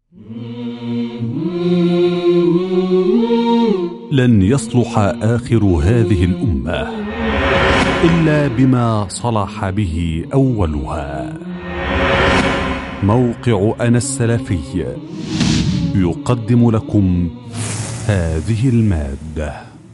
لن يصلح آخر هذه الأمة إلا بما صلح به أولها موقع أنا السلفي يقدم لكم هذه المادة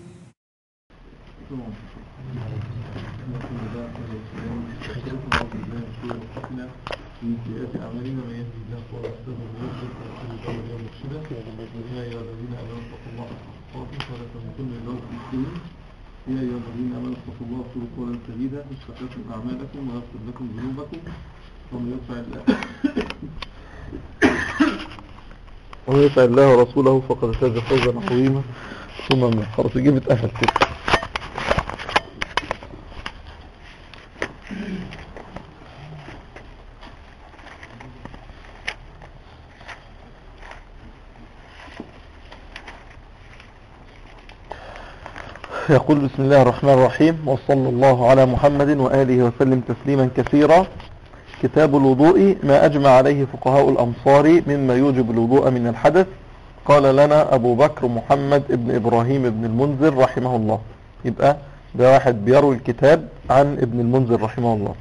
من سيئات أعمالنا من يهدي الله فهو المهتدي ومن يضلل فلا تجد له مرشدا يا أيها الذين آمنوا اتقوا الله حق تقاته ولا تموتن إلا وأنتم مسلمون يا أيها الذين آمنوا اتقوا الله وقولوا قولا سديدا يصلح لكم أعمالكم ويغفر لكم ذنوبكم ومن يطع الله ومن يطع الله ورسوله فقد فاز فوزا عظيما ثم من خلاص جيب اتقفل كده يقول بسم الله الرحمن الرحيم وصلى الله على محمد وآله وسلم تسليما كثيرا كتاب الوضوء ما أجمع عليه فقهاء الأمصار مما يوجب الوضوء من الحدث قال لنا أبو بكر محمد ابن إبراهيم ابن المنذر رحمه الله يبقى ده واحد بيروي الكتاب عن ابن المنذر رحمه الله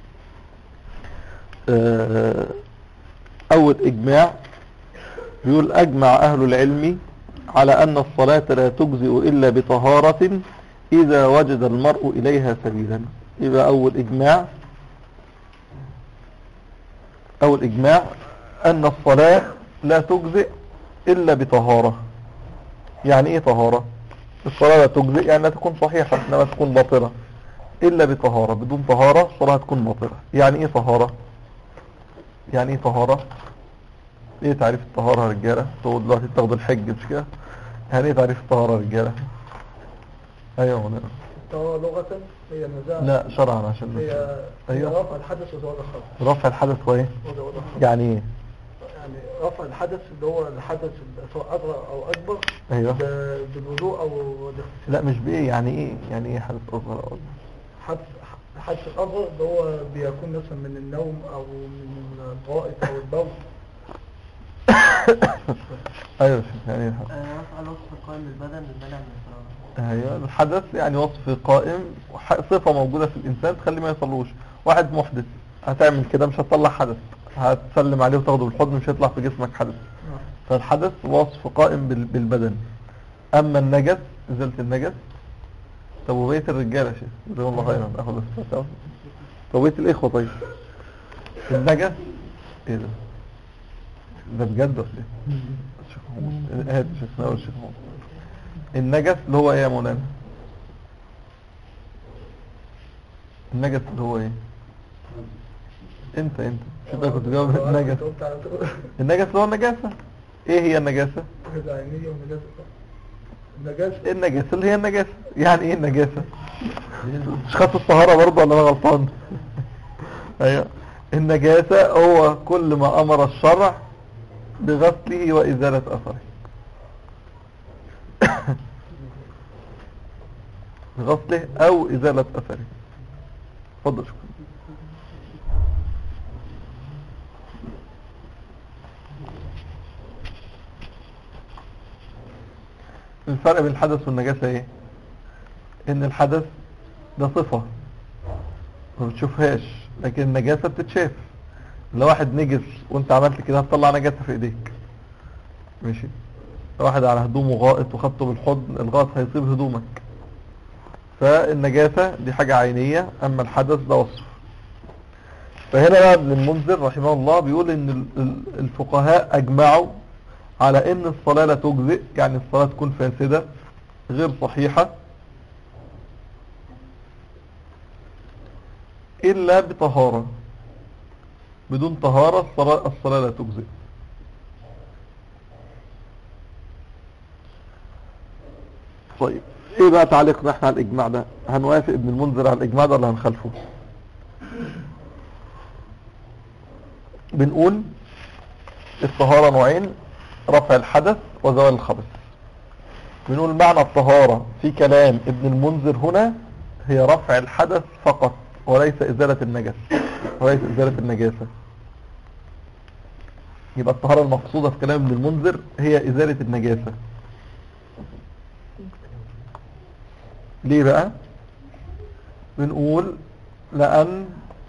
أول إجماع بيقول أجمع أهل العلم على أن الصلاة لا تجزئ إلا بطهارة إذا وجد المرء إليها سبيلا يبقى أول إجماع أول إجماع أن الصلاة لا تجزئ إلا بطهارة يعني إيه طهارة الصلاة لا تجزئ يعني لا تكون صحيحة إنما تكون باطلة إلا بطهارة بدون طهارة الصلاة تكون باطلة يعني إيه طهارة يعني إيه طهارة ايه تعريف الطهارة يا رجالة تقول دلوقتي تاخد الحج مش كده يعني ايه تعريف الطهارة يا رجالة ايوه مولانا الطهارة لغة هي نزاع لا شرعا عشان هي هي ايوه رفع الحدث وزوال الخبر رفع الحدث وايه وزوال الخبر يعني ايه يعني رفع الحدث اللي هو الحدث اللي سواء أصغر أو أكبر ايوه ب- بالوضوء أو الاغتسال لا مش بايه يعني ايه يعني ايه حدث اصغر أو أكبر؟ حدث الحدث الأصغر اللي هو بيكون مثلا من النوم أو من الغائط أو البول ايوه شوف يعني ايه الحدث رفع الوصف قائم البدن للمنع من الصلاة ايوه الحدث يعني وصف قائم وح- صفة موجودة في الانسان تخليه ما يصلوش واحد محدث هتعمل كده مش هتطلع حدث هتسلم عليه وتاخده بالحضن مش هيطلع في جسمك حدث فالحدث وصف قائم بال- بالبدن اما النجس ازالة النجس طب وبقية الرجالة يا شيخ جزاهم الله خيرا اخد الصلاة طب وبقية الاخوة طيب النجس ايه ده ده بجد ولا ايه الشيخ محمود هات الشيخ ناول الشيخ محمود النجس اللي هو ايه يا مولانا النجس اللي هو ايه انت انت مش انت كنت جاوب النجس قلت على طول النجس اللي هو النجاسة ايه هي النجاسة العينية والنجاسة النجاسة النجاسة اللي هي النجاسة يعني ايه النجاسة مش خدت الطهارة برضه ولا انا غلطان ايوه النجاسة هو كل ما امر الشرع بغسله وازالة اثره بغسله او ازالة اثره اتفضل شكرا الفرق بين الحدث والنجاسة ايه ان الحدث ده صفة ما بتشوفهاش لكن النجاسة بتتشاف لو واحد نجس وانت عملت كده هتطلع نجاسة في ايديك ماشي لو واحد على هدومه غائط وخدته بالحضن الغائط هيصيب هدومك فالنجاسة دي حاجة عينية اما الحدث ده وصف فهنا بقى ابن المنذر رحمه الله بيقول ان ال- ال- الفقهاء اجمعوا على ان الصلاة لا تجزئ يعني الصلاة تكون فاسدة غير صحيحة الا بطهارة بدون طهارة الصلاة, الصلاة لا تجزئ طيب ايه بقى تعليقنا احنا على الاجماع ده هنوافق ابن المنذر على الاجماع ده ولا هنخالفه بنقول الطهارة نوعين رفع الحدث وزوال الخبث بنقول معنى الطهارة في كلام ابن المنذر هنا هي رفع الحدث فقط وليس إزالة النجس وليس إزالة النجاسة يبقى الطهارة المقصودة في كلام ابن المنذر هي إزالة النجاسة ليه بقى بنقول لأن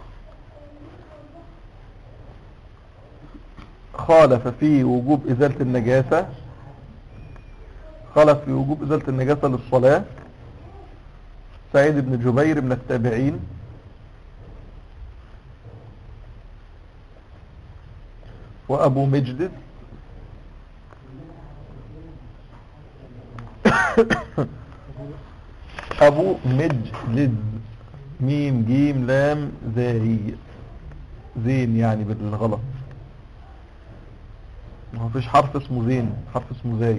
خالف في وجوب إزالة النجاسة خالف في وجوب إزالة النجاسة للصلاة سعيد بن جبير من التابعين وأبو مجدد أبو مجلد ميم جيم لام زاي زين يعني بالغلط ما فيش حرف اسمه زين حرف اسمه زاي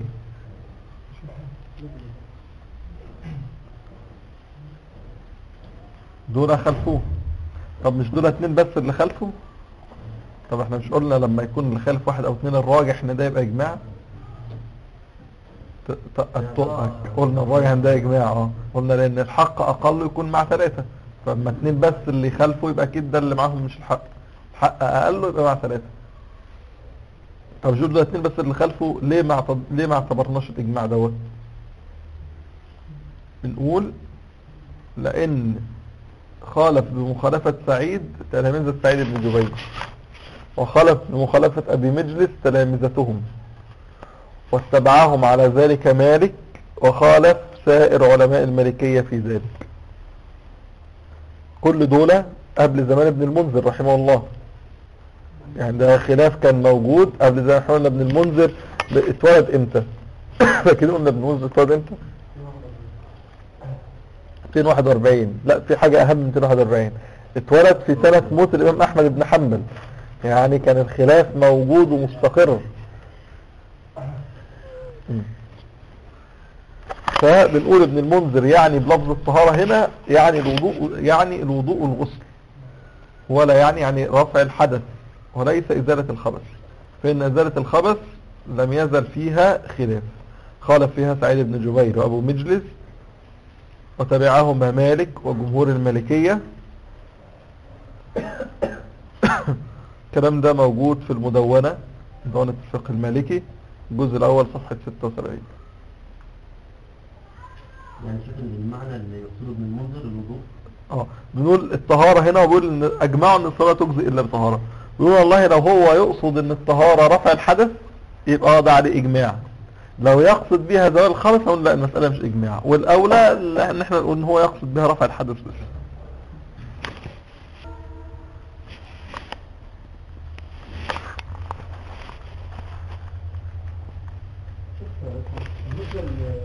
دول خلفوه طب مش دول اتنين بس اللي خلفوا طب احنا مش قلنا لما يكون اللي خلف واحد او اتنين الراجح ان ده يبقى اجماع ت- ت- الطقك قلنا الراجح ان ده اجماع اه قلنا لان الحق اقل يكون مع ثلاثة فاما اتنين بس اللي خلفه يبقى اكيد ده اللي معاهم مش الحق الحق اقل يبقى مع ثلاثة طب شوف ده اتنين بس اللي خلفه ليه ما اعتب... ليه ما اعتبرناش الاجماع دوت بنقول لان خالف بمخالفة سعيد تلاميذ سعيد بن جبير وخالف بمخالفة أبي مجلس تلامذتهم واتبعهم على ذلك مالك وخالف سائر علماء المالكية في ذلك كل دول قبل زمان ابن المنذر رحمه الله يعني ده خلاف كان موجود قبل زمان احنا قلنا ابن المنذر اتولد امتى فاكرين قلنا ابن المنذر اتولد امتى 241 لا في حاجة اهم من 241 اتولد في سنة موت الامام احمد بن حنبل يعني كان الخلاف موجود ومستقر مم. فبنقول ابن المنذر يعني بلفظ الطهارة هنا يعني الوضوء يعني الوضوء والغسل ولا يعني يعني رفع الحدث وليس إزالة الخبث فإن إزالة الخبث لم يزل فيها خلاف خالف فيها سعيد بن جبير وأبو مجلس وتبعهما مالك وجمهور المالكية الكلام ده موجود في المدونة مدونة الفقه المالكي الجزء الأول صفحة 76 يعني شوف ان المعنى اللي يقصده ابن المنذر الوضوء اه بنقول الطهارة هنا وبيقول ان اجمعوا ان الصلاة تجزئ الا بطهارة بيقول والله لو هو يقصد ان الطهارة رفع الحدث يبقى ده عليه اجماع لو يقصد بها زوال الخبث نقول لا المسألة مش اجماع والاولى ان احنا نقول ان هو يقصد بها رفع الحدث بس بالنسبة ل-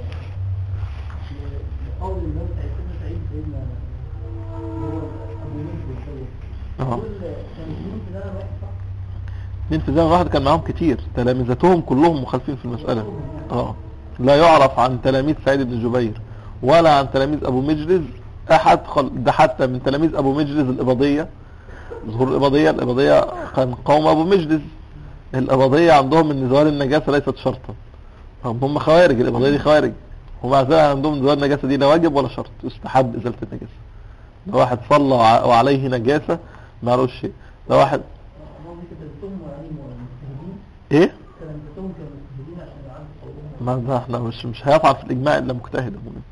لقول الإمام سعيد بن سعيد سيدنا هو أبو مجد الشيخ اه دول كانوا اثنين في زمن واحد صح؟ اتنين في زمن واحد كان معاهم كتير تلامذتهم كلهم مخالفين في المسألة اه لا يعرف عن تلاميذ سعيد بن جبير ولا عن تلاميذ ابو مجلس احد خل... ده حتى من تلاميذ ابو مجلس الاباضية ظهور الاباضية الاباضية كان قوم ابو مجلس الاباضية عندهم ان زوال النجاسة ليست شرطا هم هم خوارج الاباضية دي خوارج ومع ذلك عندهم زوال النجاسة دي لا واجب ولا شرط يستحب ازالة النجاسة لو واحد صلى وع- وعليه نجاسة ما عليهوش شيء لو واحد هم دي كتلتهم يعني مجتهدين ايه كلمتهم كانوا مجتهدين عشان يعرفوا قولهم ما ده احنا مش مش هيطعن في الاجماع الا مجتهد يا مؤمن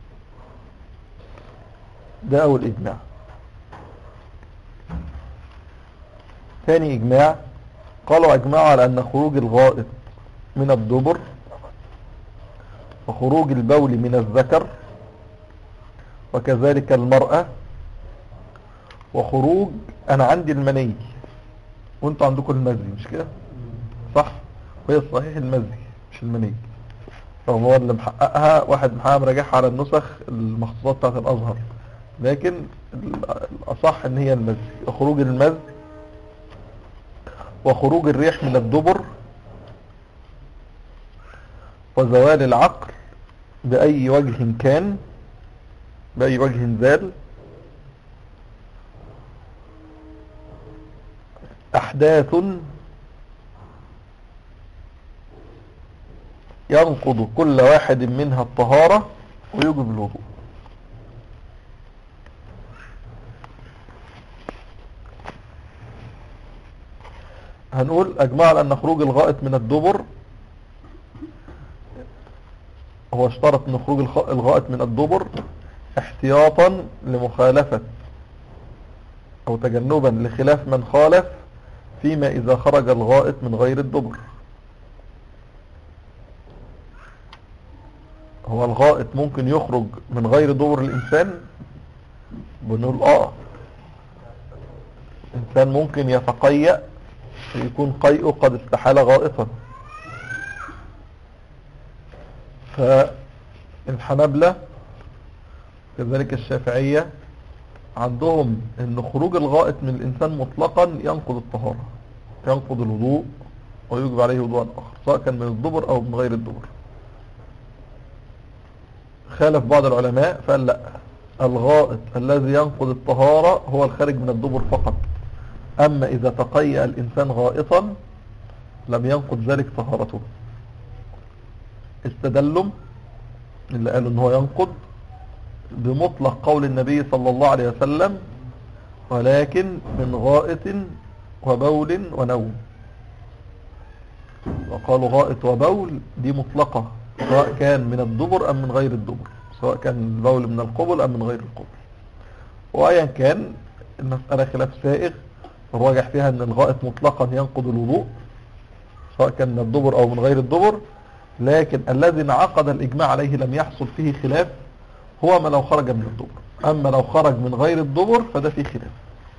ده اول اجماع ثاني اجماع قالوا اجمعوا على ان خروج الغائط من الدبر وخروج البول من الذكر وكذلك المرأة وخروج انا عندي المني وانتوا عندكم المزي مش كده صح وهي الصحيح المزي مش المني رغم هو اللي محققها واحد محقق مراجعها على النسخ المخطوطات بتاعت الازهر لكن ال- الاصح ان هي المزي وخروج المزي وخروج الريح من الدبر وزوال العقل بأي وجه كان بأي وجه زال أحداث ينقض كل واحد منها الطهارة ويوجب الوضوء هنقول اجمع على ان خروج الغائط من الدبر هو اشترط ان خروج الخ- الغائط من الدبر احتياطا لمخالفة او تجنبا لخلاف من خالف فيما اذا خرج الغائط من غير الدبر هو الغائط ممكن يخرج من غير دبر الانسان بنقول اه انسان ممكن يتقيأ يكون قيئه قد استحال غائطا فالحنبلة كذلك الشافعية عندهم ان خروج الغائط من الانسان مطلقا ينقض الطهارة ينقض الوضوء ويجب عليه وضوء اخر سواء كان من الدبر او من غير الدبر خالف بعض العلماء فقال لا الغائط الذي ينقض الطهارة هو الخارج من الدبر فقط اما اذا تقيأ الانسان غائطا لم ينقض ذلك طهارته استدلوا اللي قالوا ان هو ينقض بمطلق قول النبي صلى الله عليه وسلم ولكن من غائط وبول ونوم وقالوا غائط وبول دي مطلقة سواء كان من الدبر أم من غير الدبر سواء كان البول من القبل أم من غير القبل وأيا كان المسألة خلاف سائغ الراجح فيها أن الغائط مطلقا ينقض الوضوء سواء كان من الدبر أو من غير الدبر لكن الذي انعقد الإجماع عليه لم يحصل فيه خلاف هو ما لو خرج من الدبر أما لو خرج من غير الدبر فده فيه خلاف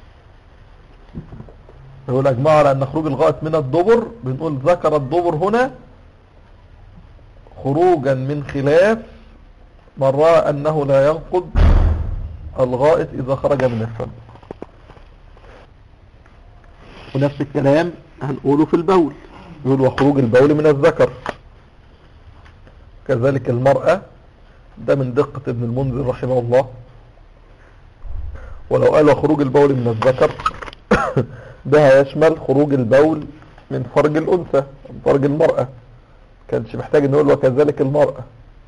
يقول أجمع على أن خروج الغائط من الدبر بنقول ذكر الدبر هنا خروجا من خلاف من رأى أنه لا ينقض الغائط إذا خرج من الفم ونفس الكلام هنقوله في البول يقول وخروج البول من الذكر كذلك المرأة ده من دقة ابن المنذر رحمه الله ولو قال خروج البول من الذكر ده يشمل خروج البول من فرج الأنثى من فرج المرأة كانش محتاج نقول وكذلك المرأة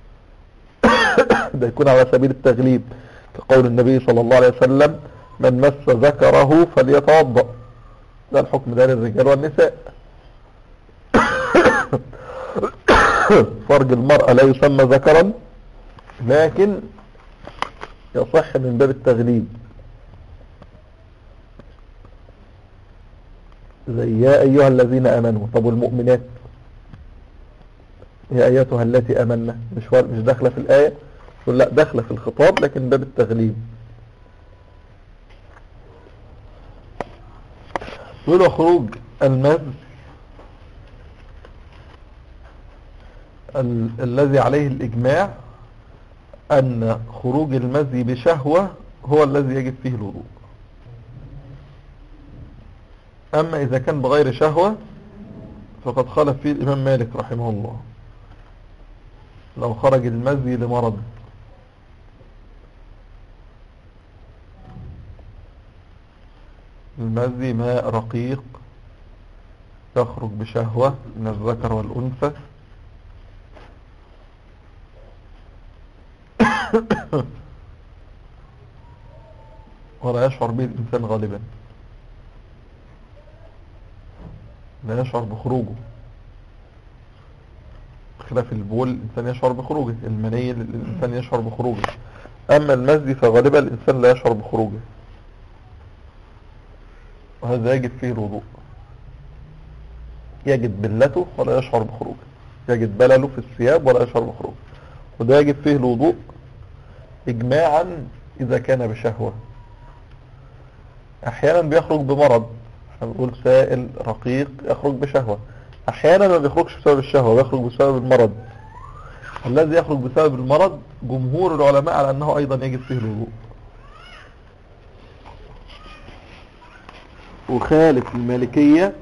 ده يكون على سبيل التغليب كقول النبي صلى الله عليه وسلم من مس ذكره فليتوضأ ده الحكم ده للرجال والنساء فرج المرأة لا يسمى ذكرا لكن يصح من باب التغليب زي يا أيها الذين أمنوا طب والمؤمنات يا أيتها التي أمنا مش فار- مش داخلة في الآية يقول لا داخلة في الخطاب لكن باب التغليب يقول خروج المز ال الذي عليه الإجماع أن خروج المزي بشهوة هو الذي يجب فيه الوضوء أما إذا كان بغير شهوة فقد خالف فيه الإمام مالك رحمه الله لو خرج المزي لمرض المزي ماء رقيق يخرج بشهوة من الذكر والأنثى ولا يشعر به الإنسان غالبا لا يشعر بخروجه خلاف البول الإنسان يشعر بخروجه المني الإنسان يشعر بخروجه أما المزي فغالبا الإنسان لا يشعر بخروجه وهذا يجب فيه الوضوء يجد بلته ولا يشعر بخروجه يجد بلله في الثياب ولا يشعر بخروجه وده يجب فيه الوضوء إجماعا إذا كان بشهوة أحيانا بيخرج بمرض احنا بنقول سائل رقيق يخرج بشهوة أحيانا ما بيخرجش بسبب الشهوة بيخرج بسبب المرض الذي يخرج بسبب المرض جمهور العلماء على أنه أيضا يجب فيه الوضوء وخالف المالكية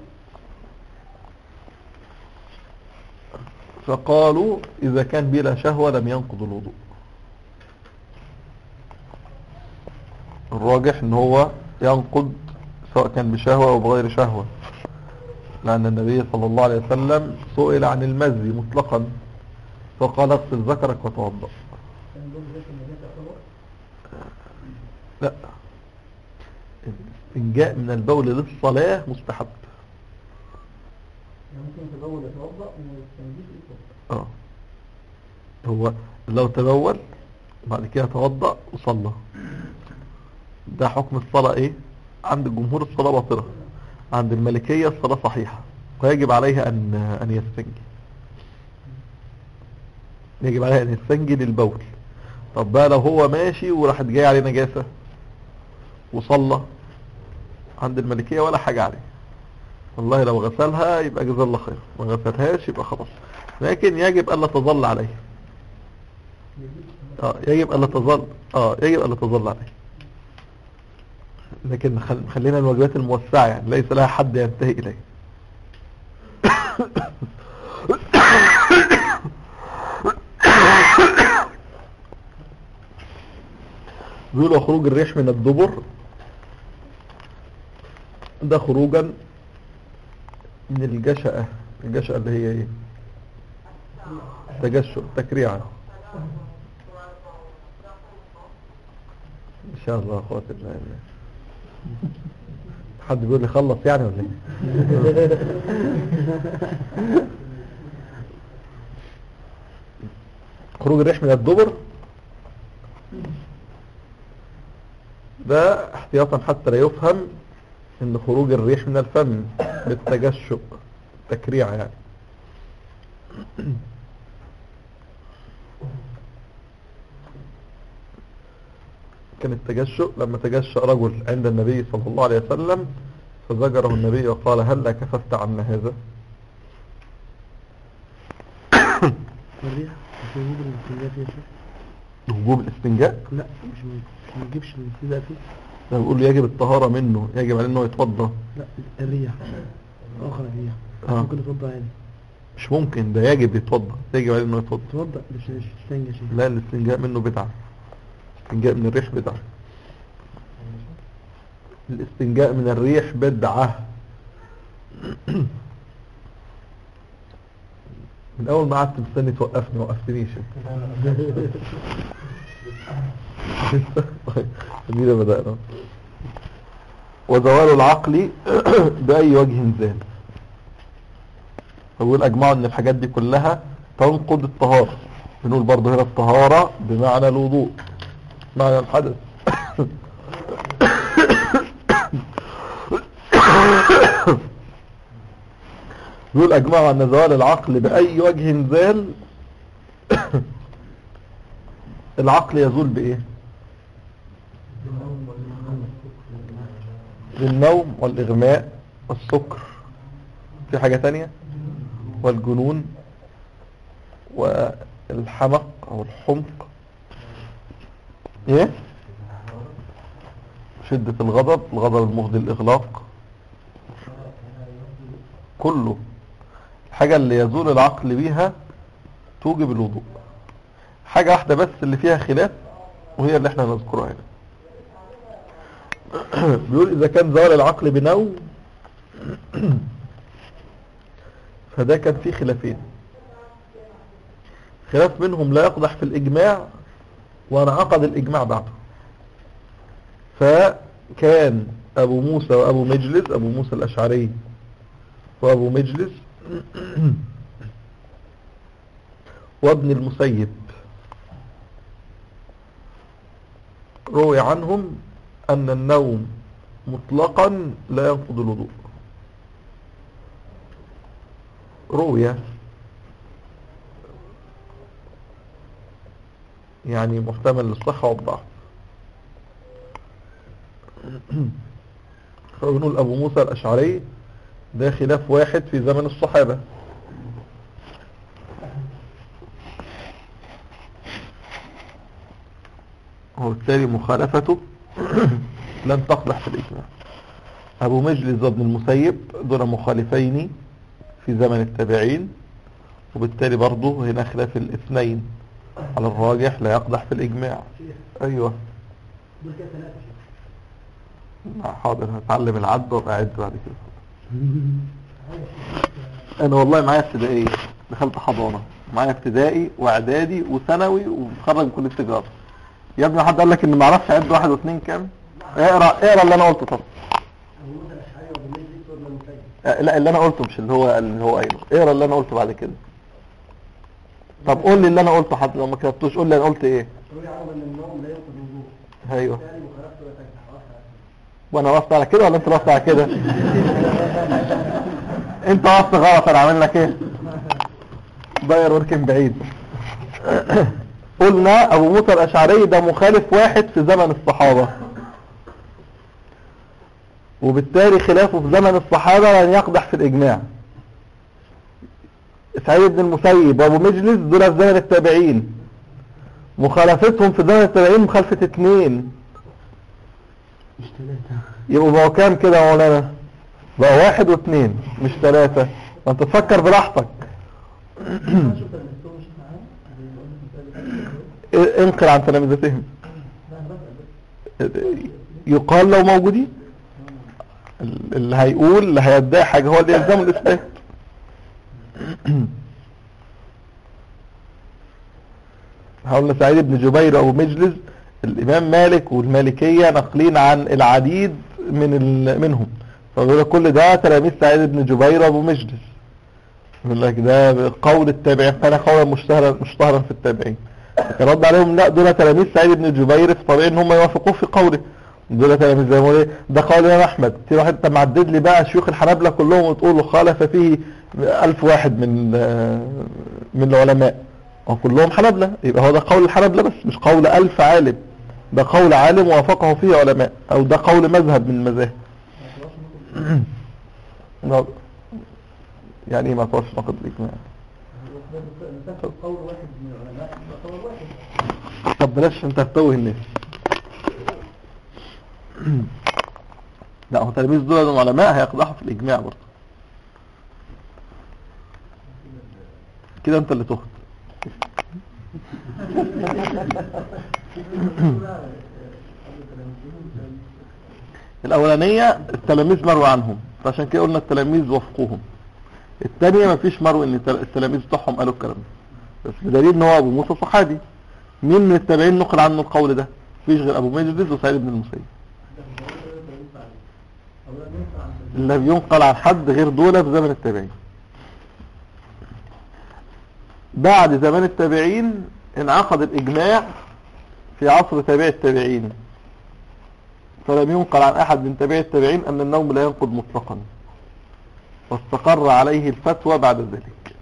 فقالوا إذا كان بلا شهوة لم ينقض الوضوء الراجح ان هو ينقض سواء كان بشهوة او بغير شهوة لان النبي صلى الله عليه وسلم سئل عن المزي مطلقا فقال اغسل ذكرك وتوضأ لا إن جاء من البول للصلاة مستحب يعني ممكن يتبول يتوضأ وما يستنجيش يتوضأ اه هو لو تبول بعد كده توضأ وصلى ده حكم الصلاة ايه عند الجمهور الصلاة باطلة عند الملكية الصلاة صحيحة ويجب عليها ان ان يستنجي يجب عليها ان يستنجي للبول طب بقى لو هو ماشي وراحت جاي عليه نجاسة وصلى عند الملكية ولا حاجة عليه والله لو غسلها يبقى جزا الله خير ما غسلهاش يبقى خلاص لكن يجب ألا تظل عليه اه يجب ألا تظل اه يجب ألا تظل عليه لكن خل... خلينا الواجبات الموسعة يعني ليس لها حد ينتهي إليه بيقولوا خروج الريح من الدبر ده خروجا من الجشأة الجشأة اللي هي ايه تجشؤ تكريعا ان شاء الله اخوات الله بالله. حد بيقول لي خلص يعني ولا ايه خروج الريح من الدبر ده احتياطا حتى لا يفهم ان خروج الريح من الفم بالتجشؤ تكريع يعني كان التجشؤ لما تجشأ رجل عند النبي صلى الله عليه وسلم فزجره النبي وقال هل لا كففت عنا هذا الريح مش موجود الاستنجاء فيه يا شيخ وجوب الاستنجاء لا مش موجود ما نجيبش الاستنجاء فيه ده بيقول له يجب الطهارة منه يجب عليه انه يتوضا لا الريح اخر الريح آه. ممكن يتوضا عادي مش ممكن ده يجب يتوضا يجب عليه انه يتوضا يتوضا مش مش يستنجى شيء لا الاستنجاء منه بدعة الاستنجاء من الريح بدعة الاستنجاء من الريح بدعة من اول ما قعدت مستني توقفني وقفتنيش جديدة بدأنا وزوال العقل بأي وجه زال فبيقول أجمعوا أن الحاجات دي كلها تنقض الطهارة بنقول برضه هنا الطهارة بمعنى الوضوء معنى الحدث بيقول أجمعوا أن زوال العقل بأي وجه زال العقل يزول بإيه بالنوم والإغماء والسكر في حاجة تانية والجنون والحمق أو الحمق إيه شدة الغضب الغضب المفضي الإغلاق كله الحاجة اللي يزول العقل بيها توجب الوضوء حاجة واحدة بس اللي فيها خلاف وهي اللي احنا نذكرها هنا بيقول إذا كان زوال العقل بنوم فده كان فيه خلافين خلاف منهم لا يقدح في الإجماع وانعقد الإجماع بعده فكان أبو موسى وأبو مجلس أبو موسى الأشعري وأبو مجلس وابن المسيب روي عنهم أن النوم مطلقا لا ينقض الوضوء روي يعني محتمل للصحة والضعف فبنقول أبو موسى الأشعري ده خلاف واحد في زمن الصحابة وبالتالي مخالفته لن تقدح في الإجماع أبو مجلس وابن المسيب دول مخالفين في زمن التابعين وبالتالي برضه هنا خلاف الاثنين على الراجح لا يقدح في الإجماع أيوة لا، حاضر هتعلم العد وابقى اعد بعد كده انا والله معايا ابتدائية دخلت حضانة معايا ابتدائي واعدادي وثانوي ومتخرج من كلية التجارة يا ابني حد قال لك ان ما اعرفش اعد واحد واثنين كام اقرا اقرا اللي انا قلته طب آه، لا اللي انا قلته مش اللي هو اللي هو قايله اقرا اللي انا قلته بعد كده طب قول لي اللي انا قلته حتى لو ما كتبتوش قول لي انا قلت ايه روي عنه ان النوم لا ينقض الوضوء ايوه بالتالي مخالفته لا تنجح واحد وانا وقفت على كده ولا انت وقفت على كده انت وقفت غلط انا عامل لك ايه داير وركن بعيد قلنا ابو موسى الاشعري ده مخالف واحد في زمن الصحابة وبالتالي خلافه في زمن الصحابة لن يقدح في الاجماع سعيد بن المسيب وابو مجلس دول في زمن التابعين مخالفتهم في زمن التابعين مخالفة اتنين مش ثلاثة يبقوا بقوا كام كده يا مولانا بقى واحد واثنين مش ثلاثة وانت تفكر براحتك شفت المستوى مش معاه اه- انقل عن تلامذتهم يقال لو موجودين ال- اللي هيقول اللي هيدعي حاجة هو اللي يلزمه الإثبات هقولنا سعيد بن جبير أبو مجلس الإمام مالك والمالكية ناقلين عن العديد من ال... منهم فبيقول لك كل ده تلاميذ سعيد بن جبير أبو مجلس يقول لك ده قول التابعين كان قولا مشتهرا مشتهرا في التابعين لكن رد عليهم لا دول تلاميذ سعيد بن جبير في طبيعي ان هم يوافقوه في قوله دول تلاميذ زي ما بيقول ايه ده قول الامام احمد في واحد انت معدد لي بقى شيوخ الحنابلة كلهم وتقول له خالف فيه ألف واحد من آه، من العلماء وكلهم حنابلة يبقى هو ده قول الحنابلة بس مش قول ألف عالم ده قول عالم وافقه فيه علماء او ده قول مذهب من المذاهب لا. يعني ايه ما تعرفش نقد الاجماع نسخ قول واحد من العلماء يعتبر واحد طب بلاش انت هتتوه الناس لا هو تلاميذ دول العلماء هيقدحوا في الاجماع برضه كده انت اللي تهت الاولانيه التلاميذ مروي عنهم فعشان كده قلنا التلاميذ وافقوهم الثانيه مفيش مروي ان التل- التلاميذ بتوعهم قالوا الكلام ده بس بدليل ان هو ابو موسى صحابي مين من التابعين نقل عنه القول ده مفيش غير ابو مجلس وسعيد بن المسيب لا ينقل عن حد غير دول في زمن التابعين بعد زمان التابعين انعقد الاجماع في عصر تابع التابعين فلم ينقل عن احد من تابع التابعين ان النوم لا ينقض مطلقا واستقر عليه الفتوى بعد ذلك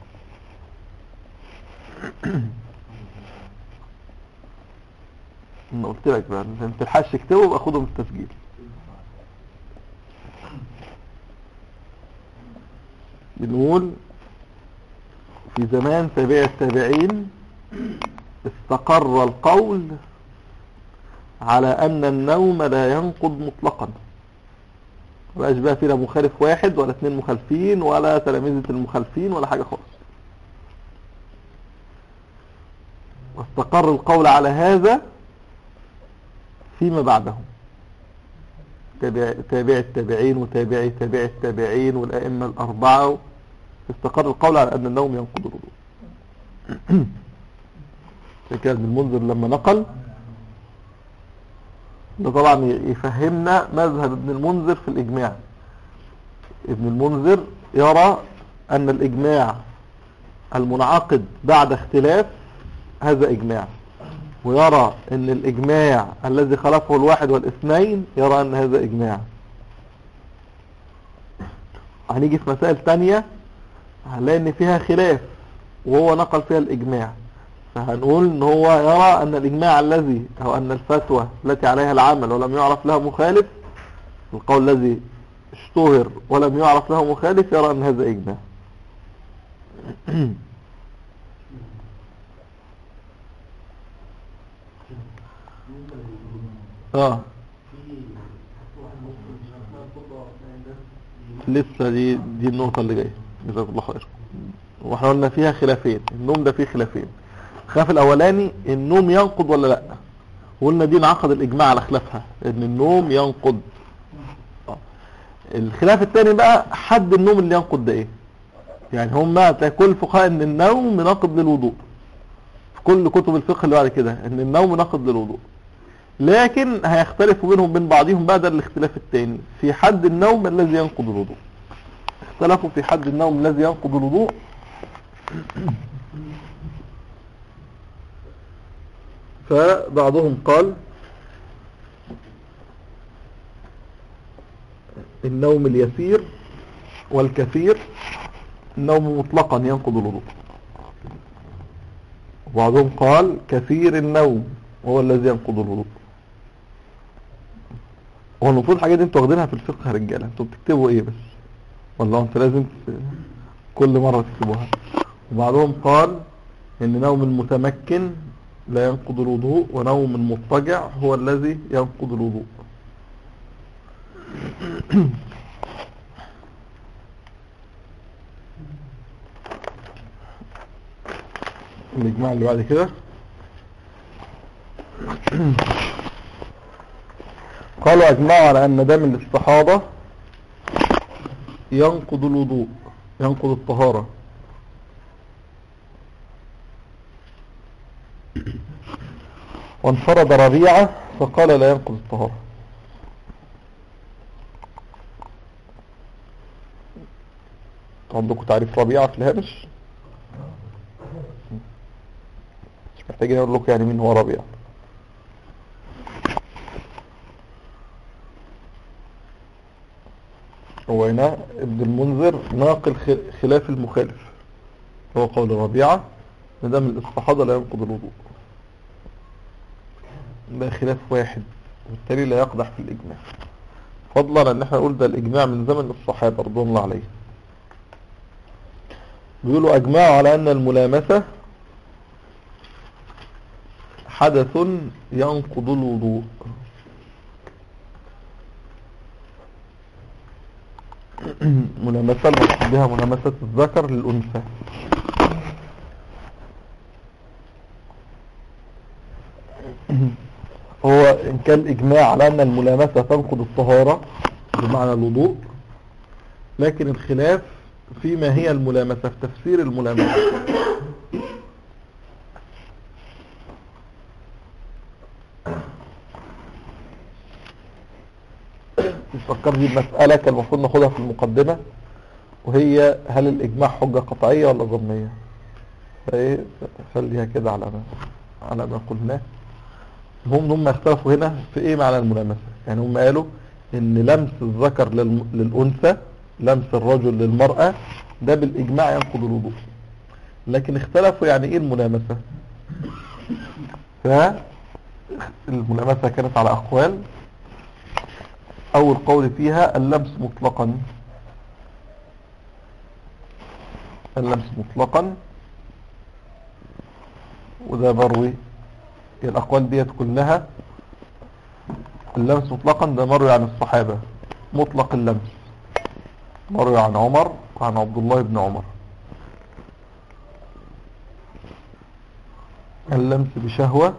انا قلت لك بقى انت تلحقش تكتبه يبقى خده من التسجيل بنقول في زمان تابع التابعين استقر القول على ان النوم لا ينقض مطلقا مبقاش بقى فينا مخالف واحد ولا اتنين مخالفين ولا تلاميذة المخالفين ولا حاجة خالص واستقر القول على هذا فيما بعدهم تابع, تابع التابعين وتابعي تابع التابعين والأئمة الأربعة استقر القول على أن النوم ينقض الوضوء كان ابن المنذر لما نقل ده طبعا يفهمنا مذهب ابن المنذر في الإجماع ابن المنذر يرى أن الإجماع المنعقد بعد اختلاف هذا إجماع ويرى أن الإجماع الذي خلفه الواحد والاثنين يرى أن هذا إجماع هنيجي في مسائل تانية هنلاقي أن فيها خلاف وهو نقل فيها الإجماع فهنقول ان هو يرى ان الاجماع الذي او ان الفتوى التي عليها العمل ولم يعرف لها مخالف القول الذي اشتهر ولم يعرف له مخالف يرى ان هذا اجماع اه لسه دي دي النقطة اللي جاية جزاك الله خير واحنا قلنا فيها خلافين النوم ده فيه خلافين الخلاف الاولاني النوم ينقض ولا لا قلنا دي انعقد الاجماع على خلافها ان النوم ينقض آه. الخلاف الثاني بقى حد النوم اللي ينقض ده ايه يعني هم هتلاقي كل فقهاء ان النوم مناقض للوضوء في كل كتب الفقه اللي بعد كده ان النوم مناقض للوضوء لكن هيختلفوا بينهم بين بعضهم بقى ده الاختلاف الثاني في حد النوم الذي ينقض الوضوء اختلفوا في حد النوم الذي ينقض الوضوء فبعضهم قال النوم اليسير والكثير النوم مطلقا ينقض الوضوء وبعضهم قال كثير النوم هو الذي ينقض الوضوء هو المفروض الحاجات دي انتوا واخدينها في الفقه يا رجاله انتوا بتكتبوا ايه بس ولا انتوا لازم ت- كل مرة تكتبوها وبعضهم قال ان نوم المتمكن لا ينقض الوضوء ونوم المضطجع هو الذي ينقض الوضوء الإجماع اللي بعد كده قالوا أجمعوا على أن دم الاستحاضة ينقض الوضوء ينقض الطهارة وانفرد ربيعة فقال لا ينقض الطهارة عندكم تعريف ربيعة في الهامش مش محتاجين اقول لكم يعني مين هو ربيعة هو هنا ابن المنذر ناقل خ- خلاف المخالف هو قول ربيعة ما دام الاستحاضة لا ينقض الوضوء ده خلاف واحد وبالتالي لا يقدح في الإجماع فضلا ان احنا نقول ده الإجماع من زمن الصحابة رضوان الله عليهم بيقولوا أجمعوا على أن الملامسة حدث ينقض الوضوء ملامسة المقصود بها ملامسة الذكر للأنثى هو إن كان إجماع على أن الملامسة تنقض الطهارة بمعنى الوضوء لكن الخلاف فيما هي الملامسة في تفسير الملامسة نفكر دي مسألة كان المفروض ناخدها في المقدمة وهي هل الإجماع حجة قطعية ولا ظنية فإيه خليها كده على ما على ما قلناه هم هم اختلفوا هنا في ايه معنى الملامسة يعني هم قالوا ان لمس الذكر للم- للأنثى لمس الرجل للمرأة ده بالإجماع ينقض الوضوء لكن اختلفوا يعني ايه الملامسة فالملامسة كانت على أقوال أول قول فيها اللمس مطلقا اللمس مطلقا وده مروي الأقوال ديت كلها اللمس مطلقا ده مروي عن الصحابة مطلق اللمس مروي عن عمر وعن عبد الله بن عمر اللمس بشهوة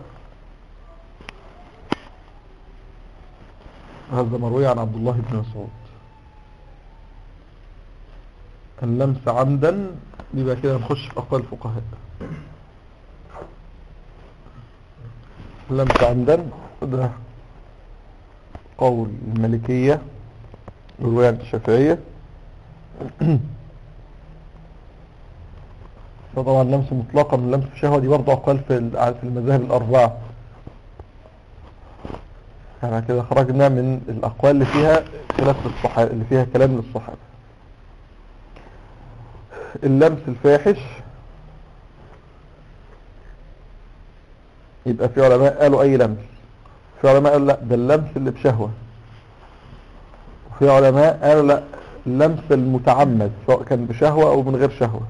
هذا مروي عن عبد الله بن مسعود اللمس عمدا يبقى كده نخش في أقوال الفقهاء اللمس عمدا ده قول الملكية والرواية عند الشافعية فطبعا لمس مطلقا من لمس الشهوة دي برضه أقوال في ال- في المذاهب الأربعة يعني كده خرجنا من الأقوال اللي فيها خلاف للصحابة اللي فيها كلام للصحابة اللمس الفاحش يبقى في علماء قالوا أي لمس في علماء قالوا لا ده اللمس اللي بشهوة وفي علماء قالوا لا اللمس المتعمد سواء كان بشهوة أو من غير شهوة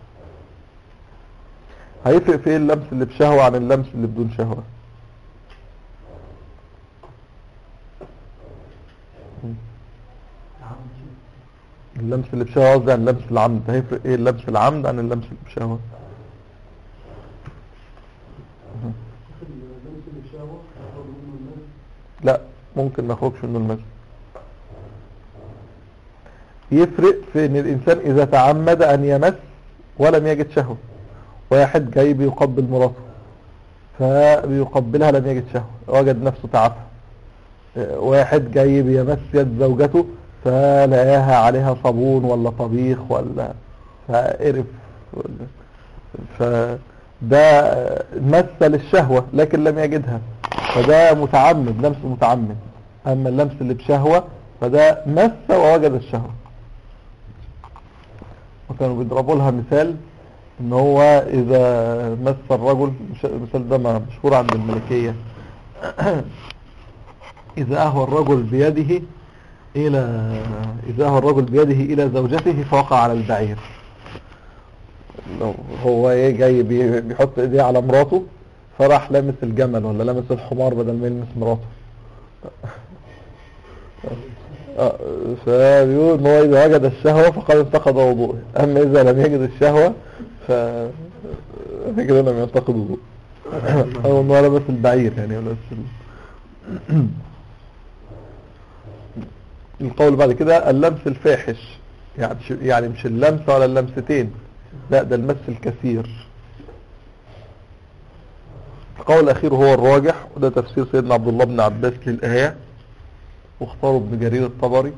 هيفرق في ايه اللمس اللي بشهوة عن اللمس اللي بدون شهوة اللمس اللي بشهوة قصدي عن اللمس العمد هيفرق ايه اللمس العمد عن اللمس اللي بشهوة اللمس اللي بشهوة ياخد منه المس لا ممكن ما يخرجش منه المس يفرق في ان الانسان اذا تعمد ان يمس ولم يجد شهوة واحد جاي بيقبل مراته فبيقبلها لم يجد شهوة وجد نفسه تعبها اه، واحد جاي بيمس يد زوجته فلقاها عليها صابون ولا طبيخ ولا فقرف ولا- فده مثل الشهوة لكن لم يجدها فده متعمد لمس متعمد اما اللمس اللي بشهوة فده مس ووجد الشهوة وكانوا بيضربوا لها مثال ان هو اذا مس الرجل مش- المثال ده ما- مشهور عند الملكية اذا اهوى الرجل بيده الى اذا اهوى الرجل بيده الى زوجته فوقع على البعير لو هو ايه جاي بي- بيحط ايديه على مراته فراح لامس الجمل ولا لامس الحمار بدل ما يلمس مراته آه، فبيقول ان هو اذا وجد الشهوة فقد انتقض وضوءه اما اذا لم يجد الشهوة ف كده لم ينتقض وضوءه او ان هو لبس البعير يعني ولا لبس ال- القول بعد كده اللمس الفاحش يعني ش- يعني مش اللمسة ولا اللمستين لا ده المس الكثير القول الأخير هو الراجح وده تفسير سيدنا عبد الله بن عباس للآية واختاره ابن جرير الطبري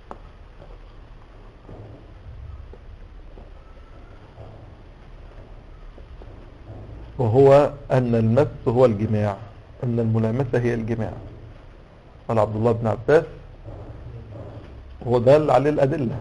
وهو أن المس هو الجماع أن الملامسة هي الجماع قال عبد الله بن عباس هو دل عليه الأدلة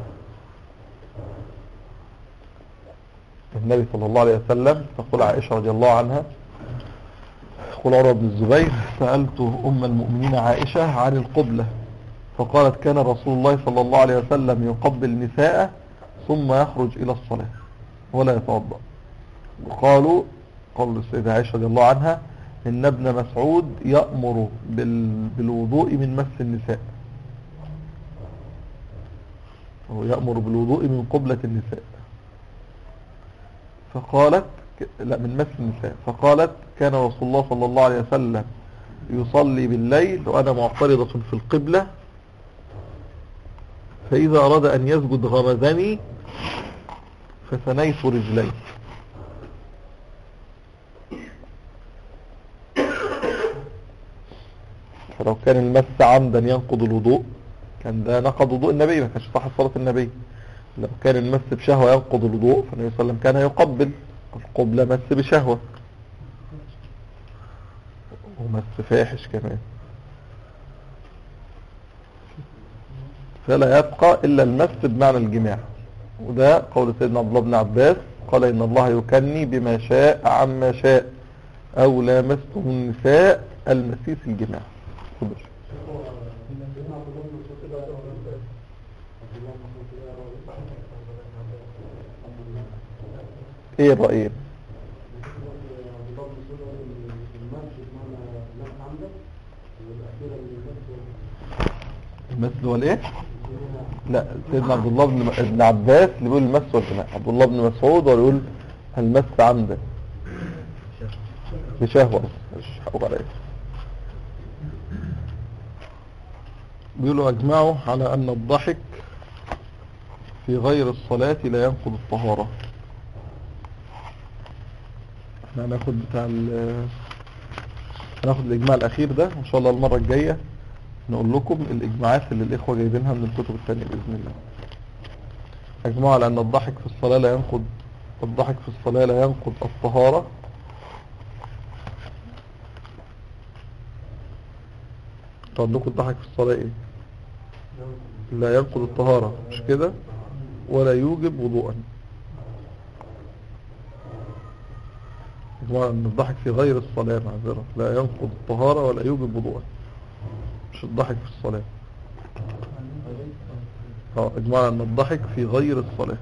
النبي صلى الله عليه وسلم تقول عائشة رضي الله عنها يقول عروة بن الزبير سألت أم المؤمنين عائشة عن القبلة فقالت كان رسول الله صلى الله عليه وسلم يقبل نساءه ثم يخرج إلى الصلاة ولا يتوضأ وقالوا قول السيدة عائشة رضي الله عنها إن ابن مسعود يأمر بال... بالوضوء من مس النساء هو يأمر بالوضوء من قبلة النساء فقالت لا من مس النساء فقالت كان رسول الله صلى الله عليه وسلم يصلي بالليل وأنا معترضة في القبلة فإذا أراد أن يسجد غمزني فثنيت رجلي فلو كان المس عمدا ينقض الوضوء كان ده نقض وضوء النبي ما كانش صح صلاة النبي لو كان المس بشهوة ينقض الوضوء فالنبي صلى الله عليه وسلم كان يقبل القبلة مس بشهوة ومس فاحش كمان فلا يبقى إلا المس بمعنى الجماع وده قول سيدنا عبد الله بن عباس قال إن الله يكني بما شاء عما شاء أو لامستم النساء المسيس الجماع خد بالك. ايه الرأيين المثل هو الايه لا سيدنا عبد الله بن ابن عباس اللي بيقول المس والجماع عبد الله بن مسعود هو اللي يقول المس عمدا بشهوة مش حقوق عليه بيقولوا اجمعوا على ان الضحك في غير الصلاة لا ينقض الطهارة احنا هناخد بتاع ال هناخد الاجماع الاخير ده ان شاء الله المرة الجاية نقول لكم الاجماعات اللي الاخوة جايبينها من الكتب الثانية باذن الله اجمعوا على ان الضحك في الصلاة لا ينقض الضحك في الصلاة لا ينقض الطهارة قال لكم الضحك في الصلاة ايه لا ينقض الطهارة مش كده ولا يوجب وضوءا اجمعوا ان الضحك في غير الصلاة معذرة لا ينقض الطهارة ولا يوجب وضوءا مش الضحك في الصلاة اه اجمعوا ان الضحك في غير الصلاة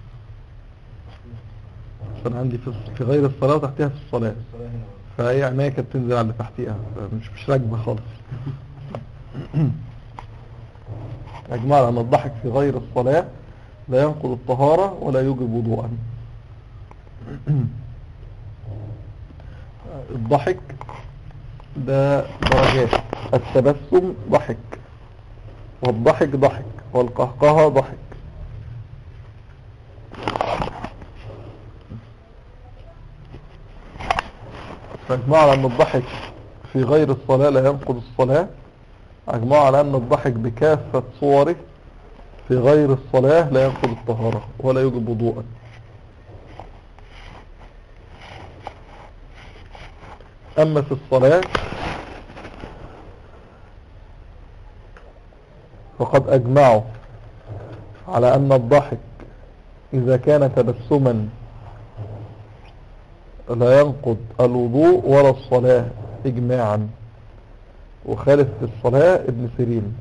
عشان عندي في في غير الصلاة وتحتها في الصلاة فهي عناية كانت تنزل على اللي تحتيها مش مش راكبة خالص اجمعوا ان الضحك في غير الصلاة لا ينقض الطهارة ولا يوجب وضوءا الضحك ده درجات التبسم ضحك والضحك ضحك والقهقهة ضحك فاجمعوا على ان الضحك في غير الصلاة لا ينقض الصلاة اجمعوا على ان الضحك بكافة صوره في غير الصلاة لا ينقض الطهارة ولا يوجب وضوءا أما في الصلاة فقد أجمعوا على أن الضحك إذا كان تبسما لا ينقض الوضوء ولا الصلاة إجماعا وخالف في الصلاة ابن سيرين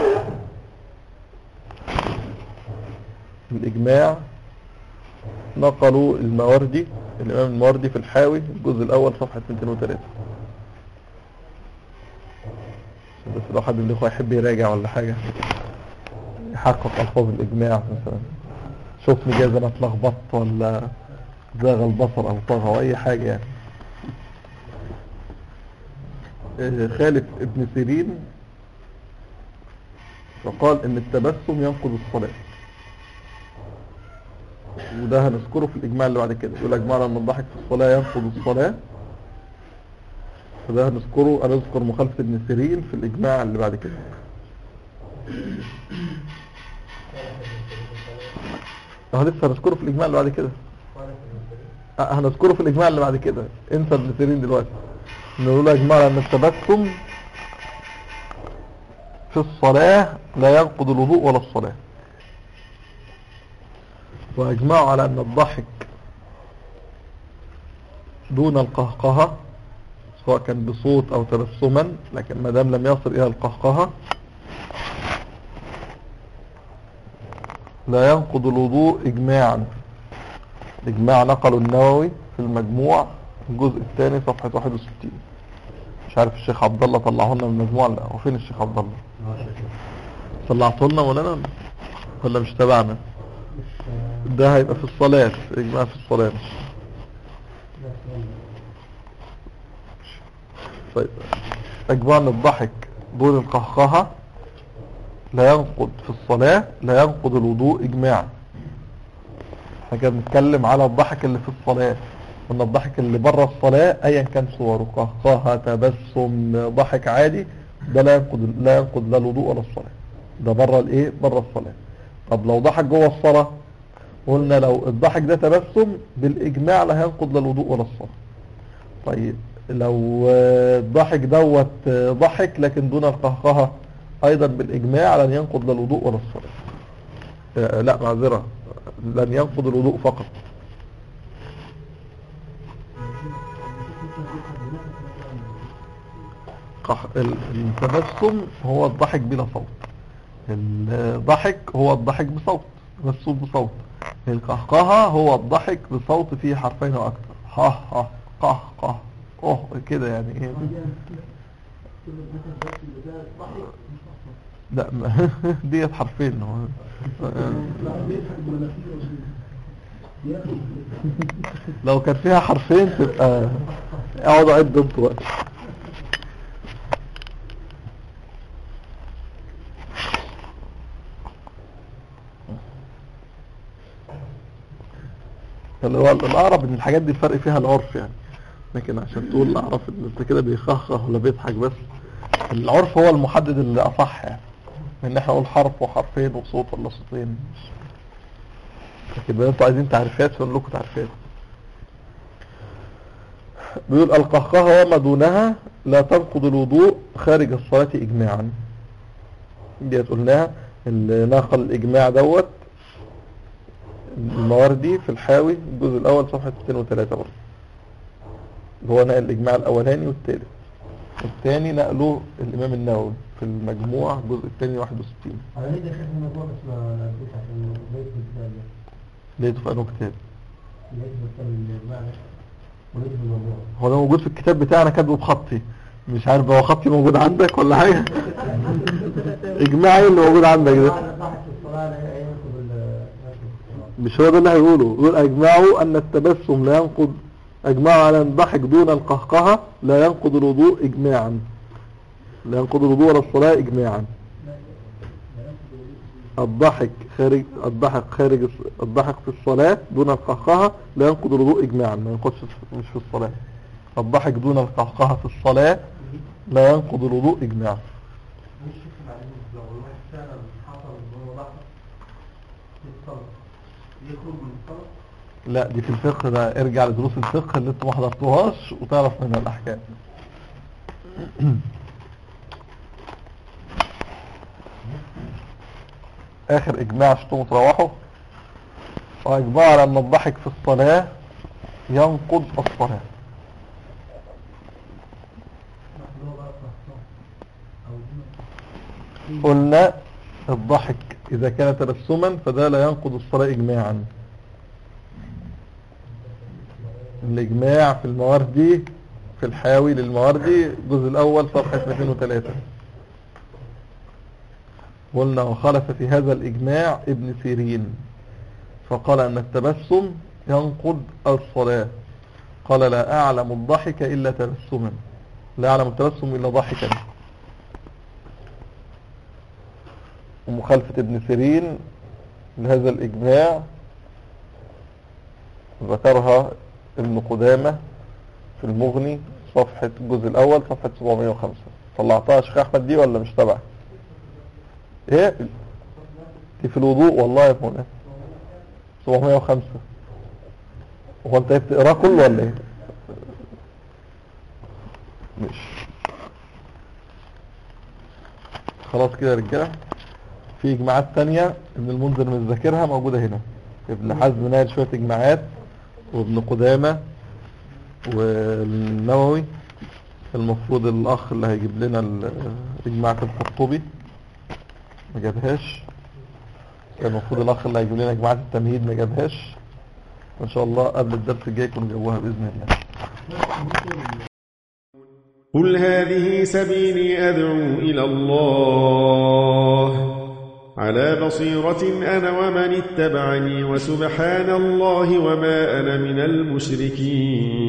الإجماع نقلوا المواردي الإمام المواردي في الحاوي الجزء الأول صفحة 203 بس لو حد من الإخوة يحب يراجع ولا حاجة يحقق ألفاظ الإجماع مثلا شوفني جايز أنا اتلخبطت ولا زاغ البصر أو طغى أو أي حاجة يعني آه، خالف ابن سيرين فقال ان التبسم ينقض الصلاة وده هنذكره في الإجماع اللي بعد كده يقول أجمعنا أن الضحك في الصلاة ينقض الصلاة فده هنذكره هنذكر مخالفة ابن سيرين في الإجماع اللي بعد كده اه لسه هنذكره في الإجماع اللي بعد كده اه هنذكره في الإجماع اللي بعد كده انسى ابن سيرين دلوقتي نقول أجمعنا أن التبسم في الصلاة لا ينقض الوضوء ولا الصلاة وأجمعوا على أن الضحك دون القهقهة سواء كان بصوت أو تبسما لكن ما دام لم يصل إلى القهقهة لا ينقض الوضوء إجماعا إجماع نقل النووي في المجموع الجزء الثاني صفحة 61 مش عارف الشيخ عبد الله طلعه لنا من المجموع لا وفين الشيخ عبد الله طلعته لنا ولا ولا مش تبعنا ده هيبقى في الصلاة إجماع في الصلاة طيب إجماع الضحك دون القهقهة لا ينقض في الصلاة لا ينقض الوضوء إجماعا احنا كده بنتكلم على الضحك اللي في الصلاة وان الضحك اللي بره الصلاة ايا كان صوره قهقهة تبسم ضحك عادي ده لا ينقض لا ينقض لا الوضوء ولا الصلاة ده بره الايه بره الصلاة طب لو ضحك جوه الصلاة قلنا لو الضحك ده تبسم بالاجماع لا ينقض لا الوضوء ولا الصلاة طيب لو الضحك دوت ضحك لكن دون القهقهة ايضا بالاجماع لن ينقض لا الوضوء ولا الصلاة آه، لا معذرة لن ينقض الوضوء فقط قح- ال- التبسم هو الضحك بلا صوت الضحك هو الضحك بصوت تبسم بصوت القهقهة هو الضحك بصوت فيه حرفين او اكثر ها ها قه قه اوه كده يعني ايه لا ما- ديت حرفين هو لو كان فيها حرفين تبقى اقعدوا عد انتوا بقى اللي هو الاقرب ان الحاجات دي الفرق فيها العرف يعني لكن عشان تقول الاعرف ان انت كده بيخخخ ولا بيضحك بس العرف هو المحدد اللي اصح يعني ان احنا نقول حرف وحرفين وصوت ولا صوتين لكن بقى انتوا عايزين تعريفات فنقول لكم تعريفات بيقول القهقهة وما دونها لا تنقض الوضوء خارج الصلاة إجماعا دي قلناها اللي نقل الإجماع دوت المواردي في الحاوي الجزء الأول صفحة 203 برضه اللي هو نقل الإجماع الأولاني والثالث الثاني نقله الإمام النووي في المجموع الجزء الثاني 61 على ليه دخلت الموضوع بس ما نقدرش عشان بيت الكتاب ده لقيته في أنه كتاب لقيت بكتاب المعنى ولقيت الموضوع هو ده موجود في الكتاب بتاعنا كاتبه بخطي مش عارف هو خطي موجود عندك ولا حاجة اجماعي اللي موجود عندك ده ضحك في الصلاة لا ينقض ال مش هو ده اللي هيقوله يقول اجمعوا ان التبسم لا ينقض اجمعوا على ان الضحك دون القهقهة لا ينقض الوضوء اجماعا لا ينقض الوضوء ولا الصلاة اجماعا الضحك خارج الضحك خارج الص- الضحك في الصلاة دون القهقهة لا ينقض الوضوء اجماعا ما ينقضش في- مش في الصلاة الضحك دون القهقهة في الصلاة لا ينقض الوضوء اجماعا الصلاة يخرج من الصلاة لا دي في الفقه ده ارجع لدروس الفقه اللي انت ما حضرتوهاش وتعرف منها الاحكام اخر اجماع عشان تقوموا تروحوا واجماع على ان الضحك في الصلاة ينقض الصلاة اللي هو بقى صحصح أو دي قلنا الضحك اذا كان تبسما فده لا ينقض الصلاة اجماعا الاجماع في المواردي في الحاوي للمواردي الجزء الاول صفحة 203 قلنا وخالف في هذا الاجماع ابن سيرين فقال ان التبسم ينقض الصلاة قال لا اعلم الضحك الا تبسما لا اعلم التبسم الا ضحكا ومخالفة ابن سيرين لهذا الإجماع ذكرها ابن قدامة في المغني صفحة الجزء الأول صفحة 705 طلعتها يا شيخ أحمد دي ولا مش تبع إيه دي في الوضوء والله يا مولانا 705 هو أنت بتقراه كله ولا إيه مش خلاص كده يا رجاله في اجماعات تانية ابن المنذر مش ذاكرها موجودة هنا ابن حزم ناقل شوية اجماعات وابن قدامة والنووي المفروض الاخ اللي هيجيب لنا ال- اجماعات القرطبي ما جابهاش كان المفروض الاخ اللي هيجيب لنا اجماعات التمهيد ما جابهاش ان شاء الله قبل الدرس الجاي يكونوا جابوها باذن الله قل هذه سبيلي أدعو إلى الله على بصيرة أنا ومن اتبعني وسبحان الله وما أنا من المشركين